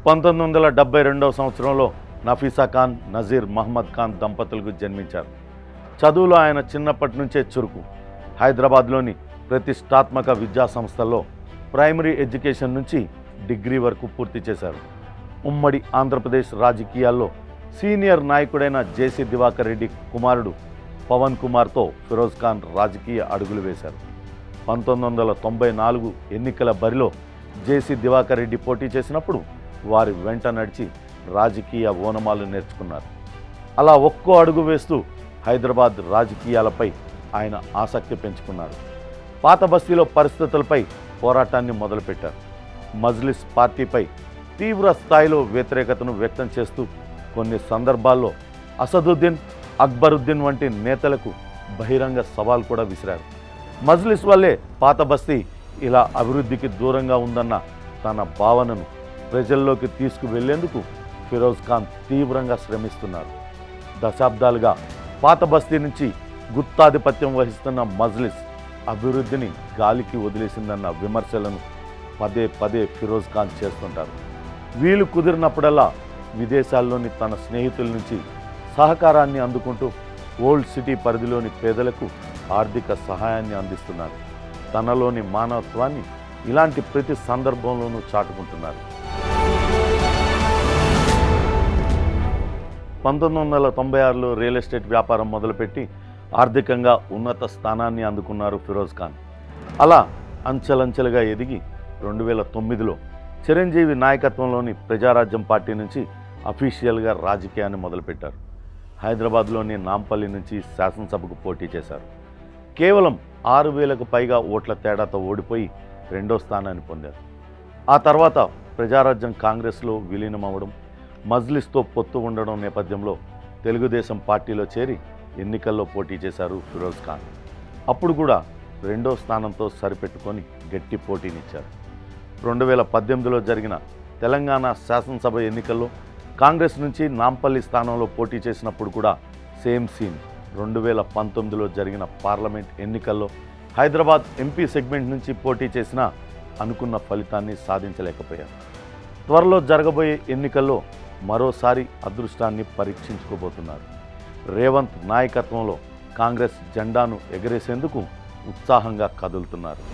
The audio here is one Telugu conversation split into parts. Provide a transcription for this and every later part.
పంతొమ్మిది వందల డెబ్బై రెండవ సంవత్సరంలో నఫీసా ఖాన్ నజీర్ మహమ్మద్ ఖాన్ దంపతులకు జన్మించారు చదువులో ఆయన చిన్నప్పటి నుంచే చురుకు హైదరాబాద్లోని ప్రతిష్టాత్మక విద్యా సంస్థల్లో ప్రైమరీ ఎడ్యుకేషన్ నుంచి డిగ్రీ వరకు పూర్తి చేశారు ఉమ్మడి ఆంధ్రప్రదేశ్ రాజకీయాల్లో సీనియర్ నాయకుడైన జేసీ దివాకర్ రెడ్డి కుమారుడు పవన్ కుమార్తో ఫిరోజ్ ఖాన్ రాజకీయ అడుగులు వేశారు పంతొమ్మిది వందల తొంభై నాలుగు ఎన్నికల బరిలో జేసీ దివాకర్ రెడ్డి పోటీ చేసినప్పుడు వారి వెంట నడిచి రాజకీయ ఓనమాలు నేర్చుకున్నారు అలా ఒక్కో అడుగు వేస్తూ హైదరాబాద్ రాజకీయాలపై ఆయన ఆసక్తి పెంచుకున్నారు పాత బస్తీలో పరిస్థితులపై పోరాటాన్ని మొదలుపెట్టారు మజ్లిస్ పార్టీపై తీవ్ర స్థాయిలో వ్యతిరేకతను వ్యక్తం చేస్తూ కొన్ని సందర్భాల్లో అసదుద్దీన్ అక్బరుద్దీన్ వంటి నేతలకు బహిరంగ సవాల్ కూడా విసిరారు మజ్లిస్ వల్లే పాత బస్తీ ఇలా అభివృద్ధికి దూరంగా ఉందన్న తన భావనను ప్రజల్లోకి తీసుకువెళ్లేందుకు ఫిరోజ్ ఖాన్ తీవ్రంగా శ్రమిస్తున్నారు దశాబ్దాలుగా పాత బస్తీ నుంచి గుత్తాధిపత్యం వహిస్తున్న మజ్లిస్ అభివృద్ధిని గాలికి వదిలేసిందన్న విమర్శలను పదే పదే ఫిరోజ్ ఖాన్ చేస్తుంటారు వీలు కుదిరినప్పుడల్లా విదేశాల్లోని తన స్నేహితుల నుంచి సహకారాన్ని అందుకుంటూ ఓల్డ్ సిటీ పరిధిలోని పేదలకు ఆర్థిక సహాయాన్ని అందిస్తున్నారు తనలోని మానవత్వాన్ని ఇలాంటి ప్రతి సందర్భంలోనూ చాటుకుంటున్నారు పంతొమ్మిది వందల తొంభై ఆరులో రియల్ ఎస్టేట్ వ్యాపారం మొదలుపెట్టి ఆర్థికంగా ఉన్నత స్థానాన్ని అందుకున్నారు ఫిరోజ్ ఖాన్ అలా అంచెలంచెలుగా ఎదిగి రెండు వేల తొమ్మిదిలో చిరంజీవి నాయకత్వంలోని ప్రజారాజ్యం పార్టీ నుంచి అఫీషియల్గా రాజకీయాన్ని మొదలుపెట్టారు హైదరాబాద్లోని నాంపల్లి నుంచి శాసనసభకు పోటీ చేశారు కేవలం ఆరు వేలకు పైగా ఓట్ల తేడాతో ఓడిపోయి రెండో స్థానాన్ని పొందారు ఆ తర్వాత ప్రజారాజ్యం కాంగ్రెస్లో విలీనమవ్వడం మజ్లిస్తో పొత్తు ఉండడం నేపథ్యంలో తెలుగుదేశం పార్టీలో చేరి ఎన్నికల్లో పోటీ చేశారు ఫిరోజ్ ఖాన్ అప్పుడు కూడా రెండో స్థానంతో సరిపెట్టుకొని గట్టి పోటీనిచ్చారు రెండు వేల పద్దెనిమిదిలో జరిగిన తెలంగాణ శాసనసభ ఎన్నికల్లో కాంగ్రెస్ నుంచి నాంపల్లి స్థానంలో పోటీ చేసినప్పుడు కూడా సేమ్ సీన్ రెండు వేల పంతొమ్మిదిలో జరిగిన పార్లమెంట్ ఎన్నికల్లో హైదరాబాద్ ఎంపీ సెగ్మెంట్ నుంచి పోటీ చేసినా అనుకున్న ఫలితాన్ని సాధించలేకపోయారు త్వరలో జరగబోయే ఎన్నికల్లో మరోసారి అదృష్టాన్ని పరీక్షించుకోబోతున్నారు రేవంత్ నాయకత్వంలో కాంగ్రెస్ జెండాను ఎగరేసేందుకు ఉత్సాహంగా కదులుతున్నారు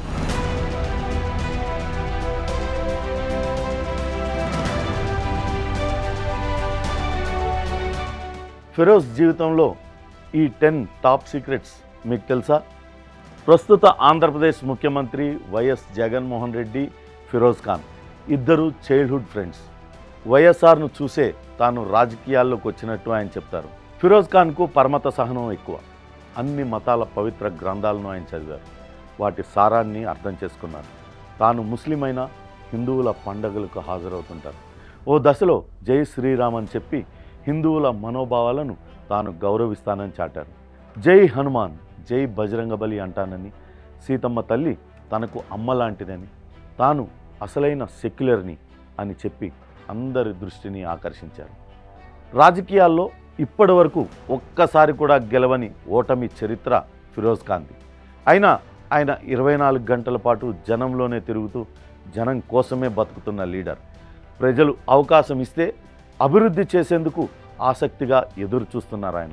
ఫిరోజ్ జీవితంలో ఈ టెన్ టాప్ సీక్రెట్స్ మీకు తెలుసా ప్రస్తుత ఆంధ్రప్రదేశ్ ముఖ్యమంత్రి వైఎస్ జగన్మోహన్ రెడ్డి ఫిరోజ్ ఖాన్ ఇద్దరు చైల్డ్హుడ్ ఫ్రెండ్స్ వైఎస్ఆర్ను చూసే తాను రాజకీయాల్లోకి వచ్చినట్టు ఆయన చెప్తారు ఫిరోజ్ ఖాన్కు పరమత సహనం ఎక్కువ అన్ని మతాల పవిత్ర గ్రంథాలను ఆయన చదివారు వాటి సారాన్ని అర్థం చేసుకున్నారు తాను ముస్లిం అయినా హిందువుల పండగలకు హాజరవుతుంటారు ఓ దశలో జై శ్రీరామ్ అని చెప్పి హిందువుల మనోభావాలను తాను గౌరవిస్తానని చాటారు జై హనుమాన్ జై బజరంగబలి అంటానని సీతమ్మ తల్లి తనకు అమ్మ లాంటిదని తాను అసలైన సెక్యులర్ని అని చెప్పి అందరి దృష్టిని ఆకర్షించారు రాజకీయాల్లో ఇప్పటి వరకు ఒక్కసారి కూడా గెలవని ఓటమి చరిత్ర ఫిరోజ్ ఖాన్ది అయినా ఆయన ఇరవై నాలుగు గంటల పాటు జనంలోనే తిరుగుతూ జనం కోసమే బతుకుతున్న లీడర్ ప్రజలు అవకాశం ఇస్తే అభివృద్ధి చేసేందుకు ఆసక్తిగా ఎదురు చూస్తున్నారు ఆయన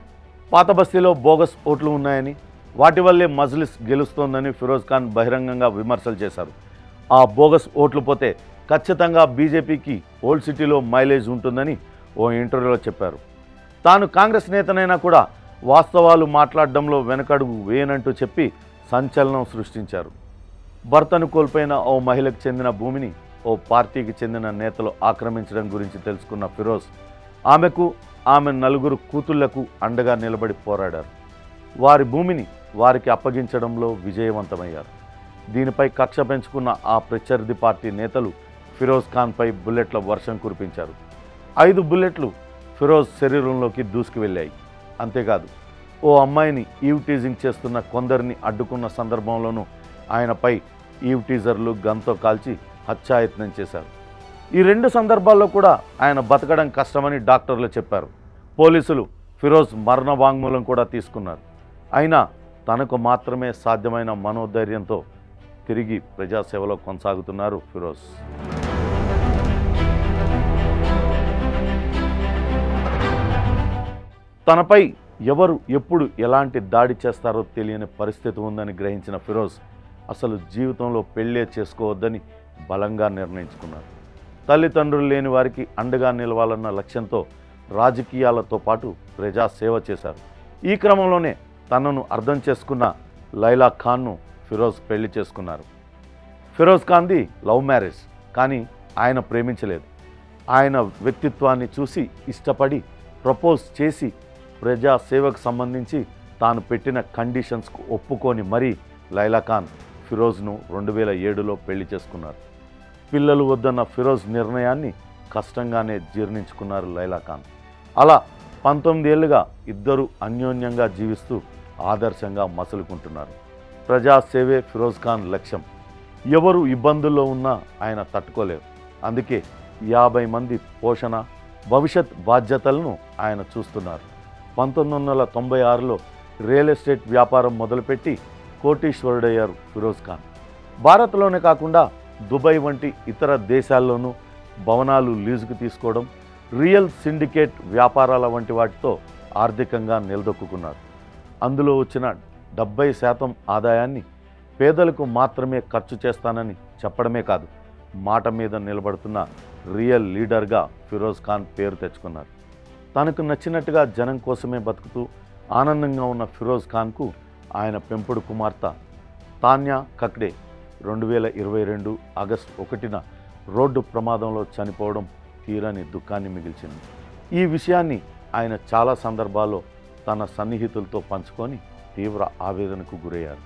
పాత బస్తీలో బోగస్ ఓట్లు ఉన్నాయని వాటి వల్లే మజ్లిస్ గెలుస్తోందని ఫిరోజ్ ఖాన్ బహిరంగంగా విమర్శలు చేశారు ఆ బోగస్ ఓట్లు పోతే ఖచ్చితంగా బీజేపీకి ఓల్డ్ సిటీలో మైలేజ్ ఉంటుందని ఓ ఇంటర్వ్యూలో చెప్పారు తాను కాంగ్రెస్ నేతనైనా కూడా వాస్తవాలు మాట్లాడడంలో వెనకడుగు వేయనంటూ చెప్పి సంచలనం సృష్టించారు భర్తను కోల్పోయిన ఓ మహిళకు చెందిన భూమిని ఓ పార్టీకి చెందిన నేతలు ఆక్రమించడం గురించి తెలుసుకున్న ఫిరోజ్ ఆమెకు ఆమె నలుగురు కూతుళ్లకు అండగా నిలబడి పోరాడారు వారి భూమిని వారికి అప్పగించడంలో విజయవంతమయ్యారు దీనిపై కక్ష పెంచుకున్న ఆ ప్రత్యర్థి పార్టీ నేతలు ఫిరోజ్ ఖాన్పై బుల్లెట్ల వర్షం కురిపించారు ఐదు బుల్లెట్లు ఫిరోజ్ శరీరంలోకి దూసుకు వెళ్ళాయి అంతేకాదు ఓ అమ్మాయిని ఈవ్ టీజింగ్ చేస్తున్న కొందరిని అడ్డుకున్న సందర్భంలోనూ ఆయనపై ఈవ్ టీజర్లు గన్తో కాల్చి హత్యాయత్నం చేశారు ఈ రెండు సందర్భాల్లో కూడా ఆయన బతకడం కష్టమని డాక్టర్లు చెప్పారు పోలీసులు ఫిరోజ్ మరణ వాంగ్మూలం కూడా తీసుకున్నారు అయినా తనకు మాత్రమే సాధ్యమైన మనోధైర్యంతో తిరిగి ప్రజాసేవలో కొనసాగుతున్నారు ఫిరోజ్ తనపై ఎవరు ఎప్పుడు ఎలాంటి దాడి చేస్తారో తెలియని పరిస్థితి ఉందని గ్రహించిన ఫిరోజ్ అసలు జీవితంలో పెళ్ళే చేసుకోవద్దని బలంగా నిర్ణయించుకున్నారు తల్లిదండ్రులు లేని వారికి అండగా నిలవాలన్న లక్ష్యంతో రాజకీయాలతో పాటు ప్రజా సేవ చేశారు ఈ క్రమంలోనే తనను అర్థం చేసుకున్న లైలా ఖాన్ను ఫిరోజ్ పెళ్లి చేసుకున్నారు ఫిరోజ్ ఖాన్ది లవ్ మ్యారేజ్ కానీ ఆయన ప్రేమించలేదు ఆయన వ్యక్తిత్వాన్ని చూసి ఇష్టపడి ప్రపోజ్ చేసి ప్రజా సేవకు సంబంధించి తాను పెట్టిన కండిషన్స్కు ఒప్పుకొని మరీ లైలా ఖాన్ ఫిరోజ్ను రెండు వేల ఏడులో పెళ్లి చేసుకున్నారు పిల్లలు వద్దన్న ఫిరోజ్ నిర్ణయాన్ని కష్టంగానే జీర్ణించుకున్నారు లైలా ఖాన్ అలా పంతొమ్మిదేళ్లుగా ఇద్దరు అన్యోన్యంగా జీవిస్తూ ఆదర్శంగా మసులుకుంటున్నారు ప్రజాసేవే ఫిరోజ్ ఖాన్ లక్ష్యం ఎవరు ఇబ్బందుల్లో ఉన్నా ఆయన తట్టుకోలేరు అందుకే యాభై మంది పోషణ భవిష్యత్ బాధ్యతలను ఆయన చూస్తున్నారు పంతొమ్మిది వందల తొంభై ఆరులో రియల్ ఎస్టేట్ వ్యాపారం మొదలుపెట్టి కోటీశ్వరుడయ్యారు ఫిరోజ్ ఖాన్ భారత్లోనే కాకుండా దుబాయ్ వంటి ఇతర దేశాల్లోనూ భవనాలు లీజుకు తీసుకోవడం రియల్ సిండికేట్ వ్యాపారాల వంటి వాటితో ఆర్థికంగా నిలదొక్కున్నారు అందులో వచ్చిన డెబ్బై శాతం ఆదాయాన్ని పేదలకు మాత్రమే ఖర్చు చేస్తానని చెప్పడమే కాదు మాట మీద నిలబడుతున్న రియల్ లీడర్గా ఫిరోజ్ ఖాన్ పేరు తెచ్చుకున్నారు తనకు నచ్చినట్టుగా జనం కోసమే బతుకుతూ ఆనందంగా ఉన్న ఫిరోజ్ ఖాన్కు ఆయన పెంపుడు కుమార్తె తాన్యా కక్డే రెండు వేల ఇరవై రెండు ఆగస్టు ఒకటిన రోడ్డు ప్రమాదంలో చనిపోవడం తీరని దుఃఖాన్ని మిగిల్చింది ఈ విషయాన్ని ఆయన చాలా సందర్భాల్లో తన సన్నిహితులతో పంచుకొని తీవ్ర ఆవేదనకు గురయ్యారు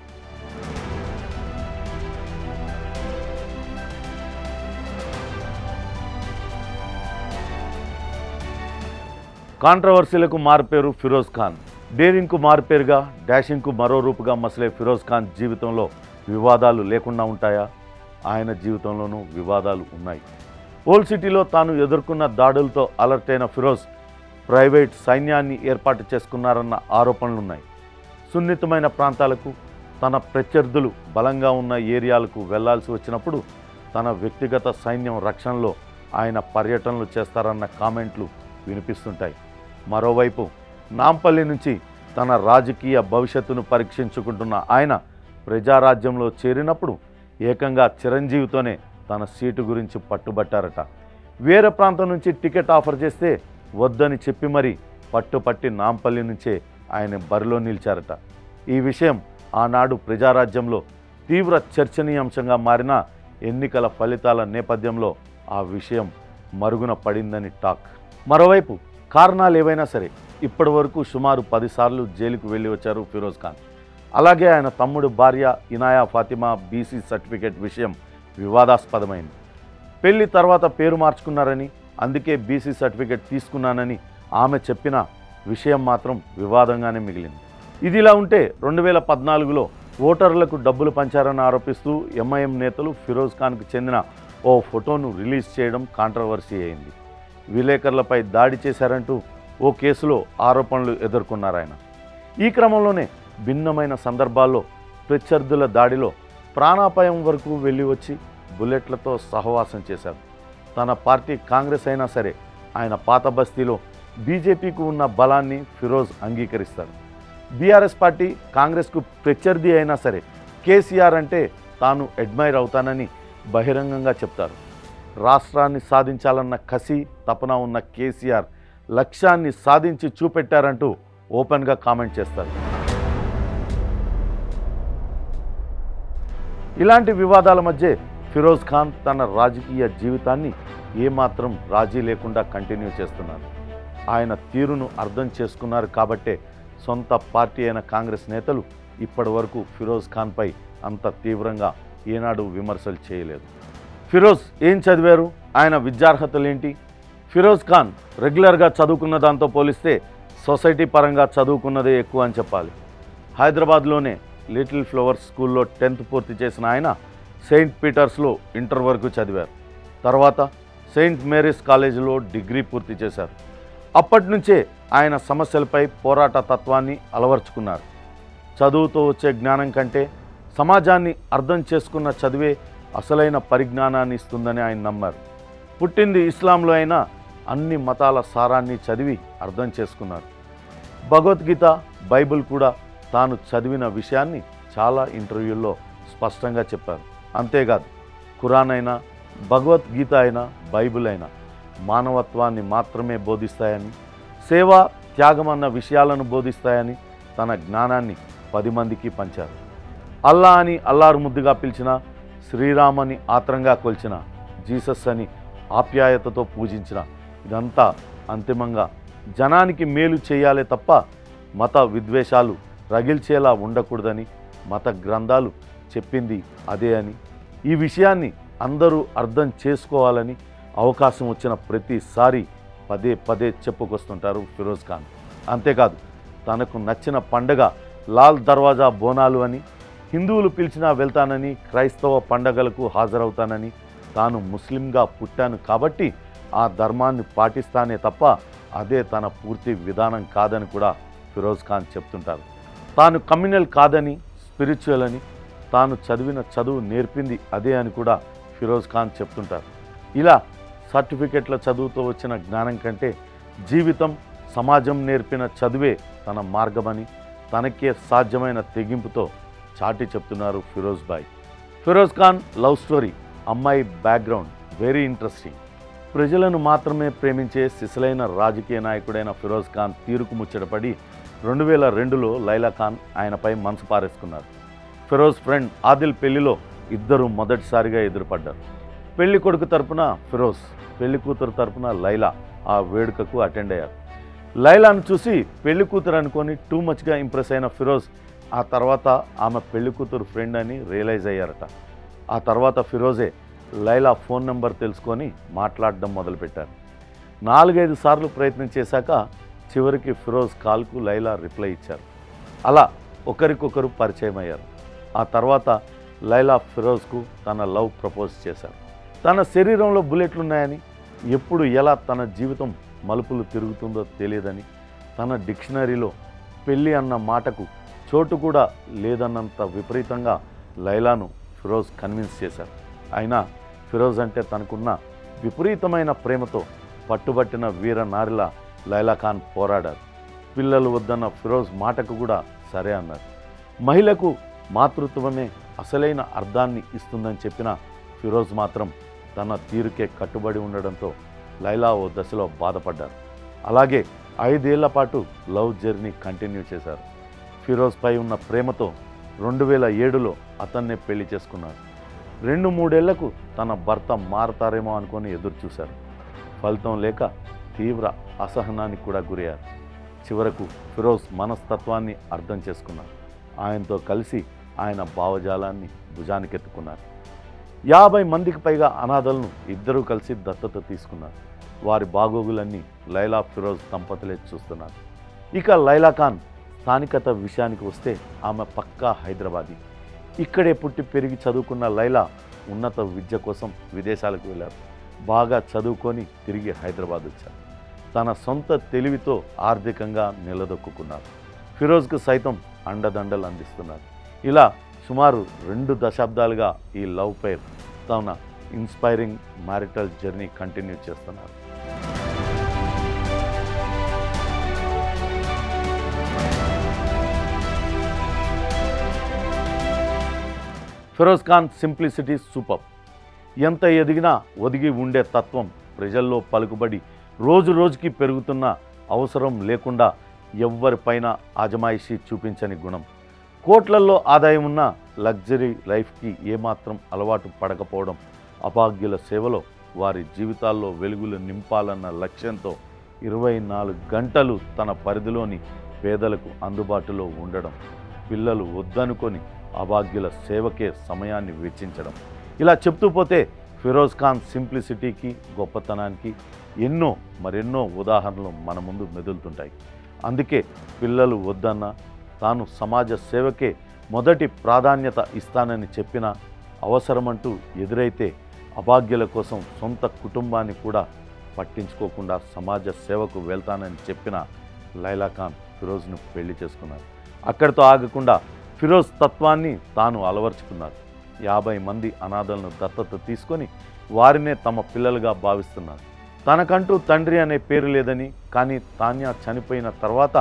కాంట్రవర్సీలకు మారుపేరు ఫిరోజ్ ఖాన్ డేరింగ్కు మారుపేరుగా డాషింగ్కు మరో రూపుగా మసలే ఫిరోజ్ ఖాన్ జీవితంలో వివాదాలు లేకుండా ఉంటాయా ఆయన జీవితంలోనూ వివాదాలు ఉన్నాయి ఓల్డ్ సిటీలో తాను ఎదుర్కొన్న దాడులతో అలర్ట్ అయిన ఫిరోజ్ ప్రైవేట్ సైన్యాన్ని ఏర్పాటు చేసుకున్నారన్న ఆరోపణలున్నాయి సున్నితమైన ప్రాంతాలకు తన ప్రత్యర్థులు బలంగా ఉన్న ఏరియాలకు వెళ్లాల్సి వచ్చినప్పుడు తన వ్యక్తిగత సైన్యం రక్షణలో ఆయన పర్యటనలు చేస్తారన్న కామెంట్లు వినిపిస్తుంటాయి మరోవైపు నాంపల్లి నుంచి తన రాజకీయ భవిష్యత్తును పరీక్షించుకుంటున్న ఆయన ప్రజారాజ్యంలో చేరినప్పుడు ఏకంగా చిరంజీవితోనే తన సీటు గురించి పట్టుబట్టారట వేరే ప్రాంతం నుంచి టికెట్ ఆఫర్ చేస్తే వద్దని చెప్పి మరీ పట్టుపట్టి నాంపల్లి నుంచే ఆయన బరిలో నిలిచారట ఈ విషయం ఆనాడు ప్రజారాజ్యంలో తీవ్ర చర్చనీయాంశంగా మారిన ఎన్నికల ఫలితాల నేపథ్యంలో ఆ విషయం మరుగున పడిందని టాక్ మరోవైపు కారణాలు ఏవైనా సరే ఇప్పటి వరకు సుమారు పదిసార్లు జైలుకు వెళ్ళి వచ్చారు ఫిరోజ్ ఖాన్ అలాగే ఆయన తమ్ముడు భార్య ఇనాయా ఫాతిమా బీసీ సర్టిఫికేట్ విషయం వివాదాస్పదమైంది పెళ్లి తర్వాత పేరు మార్చుకున్నారని అందుకే బీసీ సర్టిఫికేట్ తీసుకున్నానని ఆమె చెప్పిన విషయం మాత్రం వివాదంగానే మిగిలింది ఇది ఇలా ఉంటే రెండు వేల పద్నాలుగులో ఓటర్లకు డబ్బులు పంచారని ఆరోపిస్తూ ఎంఐఎం నేతలు ఫిరోజ్ ఖాన్కు చెందిన ఓ ఫోటోను రిలీజ్ చేయడం కాంట్రవర్సీ అయింది విలేకరులపై దాడి చేశారంటూ ఓ కేసులో ఆరోపణలు ఎదుర్కొన్నారు ఆయన ఈ క్రమంలోనే భిన్నమైన సందర్భాల్లో ప్రత్యర్థుల దాడిలో ప్రాణాపాయం వరకు వెళ్ళి వచ్చి బుల్లెట్లతో సహవాసం చేశారు తన పార్టీ కాంగ్రెస్ అయినా సరే ఆయన పాత బస్తీలో బీజేపీకి ఉన్న బలాన్ని ఫిరోజ్ అంగీకరిస్తారు బీఆర్ఎస్ పార్టీ కాంగ్రెస్కు ప్రత్యర్థి అయినా సరే కేసీఆర్ అంటే తాను అడ్మైర్ అవుతానని బహిరంగంగా చెప్తారు రాష్ట్రాన్ని సాధించాలన్న కసి తపన ఉన్న కేసీఆర్ లక్ష్యాన్ని సాధించి చూపెట్టారంటూ ఓపెన్గా కామెంట్ చేస్తారు ఇలాంటి వివాదాల మధ్య ఫిరోజ్ ఖాన్ తన రాజకీయ జీవితాన్ని ఏమాత్రం రాజీ లేకుండా కంటిన్యూ చేస్తున్నారు ఆయన తీరును అర్థం చేసుకున్నారు కాబట్టే సొంత పార్టీ అయిన కాంగ్రెస్ నేతలు ఇప్పటి వరకు ఫిరోజ్ ఖాన్పై అంత తీవ్రంగా ఏనాడు విమర్శలు చేయలేదు ఫిరోజ్ ఏం చదివారు ఆయన విద్యార్హతలేంటి ఫిరోజ్ ఖాన్ రెగ్యులర్గా చదువుకున్న దాంతో పోలిస్తే సొసైటీ పరంగా చదువుకున్నదే ఎక్కువ అని చెప్పాలి హైదరాబాద్లోనే లిటిల్ ఫ్లవర్స్ స్కూల్లో టెన్త్ పూర్తి చేసిన ఆయన సెయింట్ పీటర్స్లో ఇంటర్ వరకు చదివారు తర్వాత సెయింట్ మేరీస్ కాలేజీలో డిగ్రీ పూర్తి చేశారు అప్పటి నుంచే ఆయన సమస్యలపై పోరాట తత్వాన్ని అలవర్చుకున్నారు చదువుతో వచ్చే జ్ఞానం కంటే సమాజాన్ని అర్థం చేసుకున్న చదివే అసలైన పరిజ్ఞానాన్ని ఇస్తుందని ఆయన నమ్మారు పుట్టింది ఇస్లాంలో అయినా అన్ని మతాల సారాన్ని చదివి అర్థం చేసుకున్నారు భగవద్గీత బైబిల్ కూడా తాను చదివిన విషయాన్ని చాలా ఇంటర్వ్యూల్లో స్పష్టంగా చెప్పారు అంతేకాదు ఖురాన్ అయినా భగవద్గీత అయినా బైబిల్ అయినా మానవత్వాన్ని మాత్రమే బోధిస్తాయని సేవ త్యాగం అన్న విషయాలను బోధిస్తాయని తన జ్ఞానాన్ని పది మందికి పంచారు అల్లా అని అల్లారు ముద్దుగా పిలిచిన శ్రీరామని ఆత్రంగా కొల్చిన జీసస్ అని ఆప్యాయతతో పూజించిన ఇదంతా అంతిమంగా జనానికి మేలు చేయాలే తప్ప మత విద్వేషాలు రగిల్చేలా ఉండకూడదని మత గ్రంథాలు చెప్పింది అదే అని ఈ విషయాన్ని అందరూ అర్థం చేసుకోవాలని అవకాశం వచ్చిన ప్రతిసారి పదే పదే చెప్పుకొస్తుంటారు ఫిరోజ్ ఖాన్ అంతేకాదు తనకు నచ్చిన పండగ లాల్ దర్వాజా బోనాలు అని హిందువులు పిలిచినా వెళ్తానని క్రైస్తవ పండగలకు హాజరవుతానని తాను ముస్లింగా పుట్టాను కాబట్టి ఆ ధర్మాన్ని పాటిస్తానే తప్ప అదే తన పూర్తి విధానం కాదని కూడా ఫిరోజ్ ఖాన్ చెప్తుంటారు తాను కమ్యూనల్ కాదని స్పిరిచువల్ అని తాను చదివిన చదువు నేర్పింది అదే అని కూడా ఫిరోజ్ ఖాన్ చెప్తుంటారు ఇలా సర్టిఫికెట్ల చదువుతో వచ్చిన జ్ఞానం కంటే జీవితం సమాజం నేర్పిన చదువే తన మార్గమని తనకే సాధ్యమైన తెగింపుతో చాటి చెప్తున్నారు ఫిరోజ్ బాయ్ ఫిరోజ్ ఖాన్ లవ్ స్టోరీ అమ్మాయి బ్యాక్గ్రౌండ్ వెరీ ఇంట్రెస్టింగ్ ప్రజలను మాత్రమే ప్రేమించే సిసలైన రాజకీయ నాయకుడైన ఫిరోజ్ ఖాన్ తీరుకు ముచ్చటపడి రెండు వేల రెండులో లైలా ఖాన్ ఆయనపై మనసు పారేసుకున్నారు ఫిరోజ్ ఫ్రెండ్ ఆదిల్ పెళ్లిలో ఇద్దరు మొదటిసారిగా ఎదురుపడ్డారు పెళ్లి కొడుకు తరపున ఫిరోజ్ పెళ్లి కూతురు తరపున లైలా ఆ వేడుకకు అటెండ్ అయ్యారు లైలాను చూసి పెళ్లి కూతురు అనుకొని టూ మచ్గా ఇంప్రెస్ అయిన ఫిరోజ్ ఆ తర్వాత ఆమె పెళ్లి కూతురు ఫ్రెండ్ అని రియలైజ్ అయ్యారట ఆ తర్వాత ఫిరోజే లైలా ఫోన్ నెంబర్ తెలుసుకొని మాట్లాడడం మొదలుపెట్టారు నాలుగైదు సార్లు ప్రయత్నం చేశాక చివరికి ఫిరోజ్ కాల్కు లైలా రిప్లై ఇచ్చారు అలా ఒకరికొకరు పరిచయం అయ్యారు ఆ తర్వాత లైలా ఫిరోజ్కు తన లవ్ ప్రపోజ్ చేశారు తన శరీరంలో బుల్లెట్లు ఉన్నాయని ఎప్పుడు ఎలా తన జీవితం మలుపులు తిరుగుతుందో తెలియదని తన డిక్షనరీలో పెళ్ళి అన్న మాటకు చోటు కూడా లేదన్నంత విపరీతంగా లైలాను ఫిరోజ్ కన్విన్స్ చేశారు అయినా ఫిరోజ్ అంటే తనకున్న విపరీతమైన ప్రేమతో పట్టుబట్టిన వీర నారిలా లైలా ఖాన్ పోరాడారు పిల్లలు వద్దన్న ఫిరోజ్ మాటకు కూడా సరే అన్నారు మహిళకు మాతృత్వమే అసలైన అర్థాన్ని ఇస్తుందని చెప్పిన ఫిరోజ్ మాత్రం తన తీరుకే కట్టుబడి ఉండడంతో లైలా ఓ దశలో బాధపడ్డారు అలాగే ఐదేళ్ల పాటు లవ్ జర్నీ కంటిన్యూ చేశారు ఫిరోజ్పై ఉన్న ప్రేమతో రెండు వేల ఏడులో అతన్నే పెళ్లి చేసుకున్నారు రెండు మూడేళ్లకు తన భర్త మారతారేమో అనుకొని ఎదురు చూశారు ఫలితం లేక తీవ్ర అసహనానికి కూడా గురయ్యారు చివరకు ఫిరోజ్ మనస్తత్వాన్ని అర్థం చేసుకున్నారు ఆయనతో కలిసి ఆయన భావజాలాన్ని భుజానికెత్తుకున్నారు యాభై మందికి పైగా అనాథలను ఇద్దరూ కలిసి దత్తత తీసుకున్నారు వారి బాగోగులన్నీ లైలా ఫిరోజ్ దంపతులే చూస్తున్నారు ఇక లైలా ఖాన్ స్థానికత విషయానికి వస్తే ఆమె పక్కా హైదరాబాదీ ఇక్కడే పుట్టి పెరిగి చదువుకున్న లైలా ఉన్నత విద్య కోసం విదేశాలకు వెళ్ళారు బాగా చదువుకొని తిరిగి హైదరాబాద్ వచ్చారు తన సొంత తెలివితో ఆర్థికంగా నిలదొక్కున్నారు ఫిరోజ్కు సైతం అండదండలు అందిస్తున్నారు ఇలా సుమారు రెండు దశాబ్దాలుగా ఈ లవ్ పేర్ తన ఇన్స్పైరింగ్ మ్యారిటల్ జర్నీ కంటిన్యూ చేస్తున్నారు ఫిరోజ్ ఖాన్ సింప్లిసిటీ సూపర్ ఎంత ఎదిగినా ఒదిగి ఉండే తత్వం ప్రజల్లో పలుకుబడి రోజు రోజుకి పెరుగుతున్న అవసరం లేకుండా ఎవ్వరిపైన ఆజమాయిషీ చూపించని గుణం కోట్లల్లో ఆదాయం ఉన్న లగ్జరీ లైఫ్కి ఏమాత్రం అలవాటు పడకపోవడం అభాగ్యుల సేవలో వారి జీవితాల్లో వెలుగులు నింపాలన్న లక్ష్యంతో ఇరవై నాలుగు గంటలు తన పరిధిలోని పేదలకు అందుబాటులో ఉండడం పిల్లలు వద్దనుకొని అభాగ్యుల సేవకే సమయాన్ని వెచ్చించడం ఇలా చెప్తూ పోతే ఫిరోజ్ ఖాన్ సింప్లిసిటీకి గొప్పతనానికి ఎన్నో మరెన్నో ఉదాహరణలు మన ముందు మెదులుతుంటాయి అందుకే పిల్లలు వద్దన్న తాను సమాజ సేవకే మొదటి ప్రాధాన్యత ఇస్తానని చెప్పిన అవసరమంటూ ఎదురైతే అభాగ్యుల కోసం సొంత కుటుంబాన్ని కూడా పట్టించుకోకుండా సమాజ సేవకు వెళ్తానని చెప్పిన లైలా ఖాన్ ఫిరోజ్ను పెళ్లి చేసుకున్నారు అక్కడితో ఆగకుండా ఫిరోజ్ తత్వాన్ని తాను అలవర్చుకున్నారు యాభై మంది అనాథలను దత్తత తీసుకొని వారినే తమ పిల్లలుగా భావిస్తున్నారు తనకంటూ తండ్రి అనే పేరు లేదని కానీ తాన్యా చనిపోయిన తర్వాత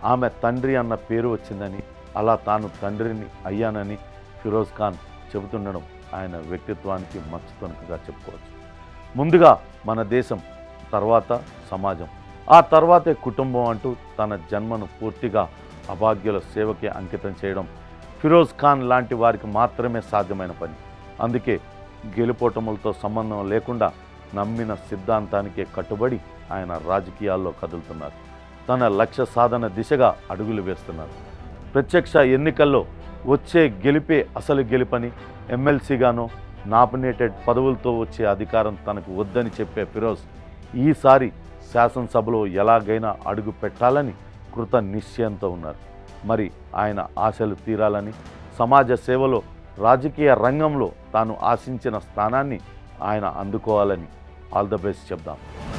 ఆమె తండ్రి అన్న పేరు వచ్చిందని అలా తాను తండ్రిని అయ్యానని ఫిరోజ్ ఖాన్ చెబుతుండడం ఆయన వ్యక్తిత్వానికి మచ్చుతొనుకగా చెప్పుకోవచ్చు ముందుగా మన దేశం తర్వాత సమాజం ఆ తర్వాతే కుటుంబం అంటూ తన జన్మను పూర్తిగా అభాగ్యుల సేవకి అంకితం చేయడం ఫిరోజ్ ఖాన్ లాంటి వారికి మాత్రమే సాధ్యమైన పని అందుకే గెలుపోటములతో సంబంధం లేకుండా నమ్మిన సిద్ధాంతానికే కట్టుబడి ఆయన రాజకీయాల్లో కదులుతున్నారు తన లక్ష్య సాధన దిశగా అడుగులు వేస్తున్నారు ప్రత్యక్ష ఎన్నికల్లో వచ్చే గెలిపే అసలు గెలుపని ఎమ్మెల్సీగానో నామినేటెడ్ పదవులతో వచ్చే అధికారం తనకు వద్దని చెప్పే ఫిరోజ్ ఈసారి శాసనసభలో ఎలాగైనా అడుగు పెట్టాలని కృత నిశ్చయంతో ఉన్నారు మరి ఆయన ఆశలు తీరాలని సమాజ సేవలో రాజకీయ రంగంలో తాను ఆశించిన స్థానాన్ని ఆయన అందుకోవాలని ఆల్ ద బెస్ట్ చెప్దాం